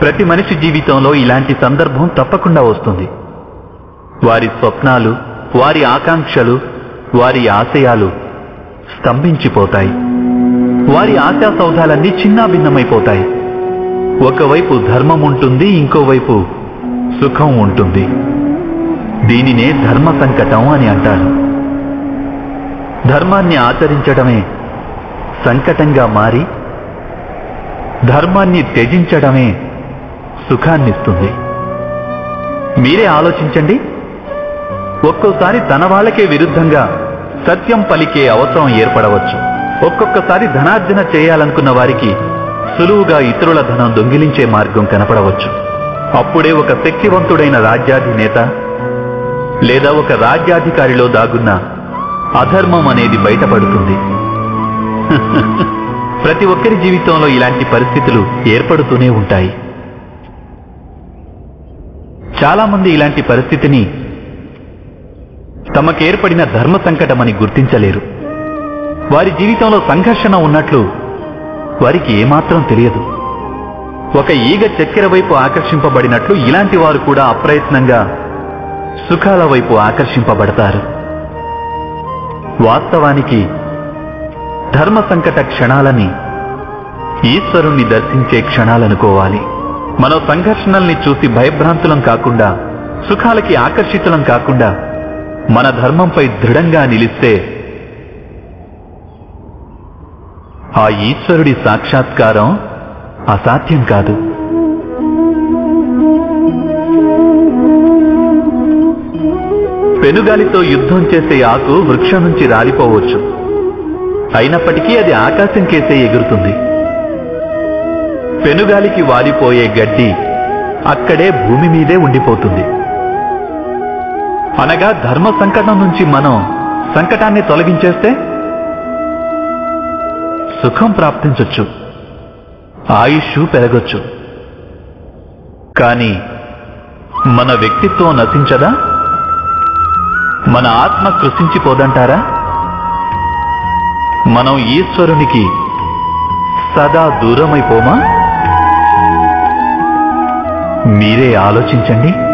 ప్రతి మనిషి జీవితంలో ఇలాంటి సందర్భం తప్పకుండా వస్తుంది వారి స్వప్నాలు వారి ఆకాంక్షలు వారి ఆశయాలు స్తంభించిపోతాయి వారి ఆశా సౌధాలన్నీ చిన్నాభిన్నమైపోతాయి ఒకవైపు ధర్మం ఉంటుంది ఇంకోవైపు సుఖం ఉంటుంది దీనినే ధర్మ సంకటం అని అంటారు ధర్మాన్ని ఆచరించడమే సంకటంగా మారి ధర్మాన్ని త్యజించడమే సుఖాన్నిస్తుంది మీరే ఆలోచించండి ఒక్కోసారి తన వాళ్ళకే విరుద్ధంగా సత్యం పలికే అవసరం ఏర్పడవచ్చు ఒక్కొక్కసారి ధనార్జన చేయాలనుకున్న వారికి సులువుగా ఇతరుల ధనం దొంగిలించే మార్గం కనపడవచ్చు అప్పుడే ఒక శక్తివంతుడైన రాజ్యాధినేత లేదా ఒక రాజ్యాధికారిలో దాగున్న అధర్మం అనేది బయటపడుతుంది ప్రతి ఒక్కరి జీవితంలో ఇలాంటి పరిస్థితులు ఏర్పడుతూనే ఉంటాయి చాలా మంది ఇలాంటి పరిస్థితిని తమకేర్పడిన ధర్మ సంకటమని గుర్తించలేరు వారి జీవితంలో సంఘర్షణ ఉన్నట్లు వారికి ఏమాత్రం తెలియదు ఒక ఈగ చక్కెర వైపు ఆకర్షింపబడినట్లు ఇలాంటి వారు కూడా అప్రయత్నంగా సుఖాల వైపు ఆకర్షింపబడతారు వాస్తవానికి ధర్మ సంకట క్షణాలని ఈశ్వరుణ్ణి దర్శించే క్షణాలనుకోవాలి మనం సంఘర్షణల్ని చూసి భయభ్రాంతులం కాకుండా సుఖాలకి ఆకర్షితులం కాకుండా మన ధర్మంపై దృఢంగా నిలిస్తే ఆ ఈశ్వరుడి సాక్షాత్కారం అసాధ్యం కాదు పెనుగాలితో యుద్ధం చేసే ఆకు వృక్షం నుంచి రాలిపోవచ్చు అయినప్పటికీ అది ఆకాశం కేసే ఎగురుతుంది పెనుగాలికి వాలిపోయే గడ్డి అక్కడే భూమి మీదే ఉండిపోతుంది అనగా ధర్మ సంకటం నుంచి మనం సంకటాన్ని తొలగించేస్తే సుఖం ప్రాప్తించొచ్చు ఆయుష్ పెరగొచ్చు కానీ మన వ్యక్తిత్వం నశించదా మన ఆత్మ కృషించిపోదంటారా మనం ఈశ్వరునికి సదా దూరమైపోమా మీరే ఆలోచించండి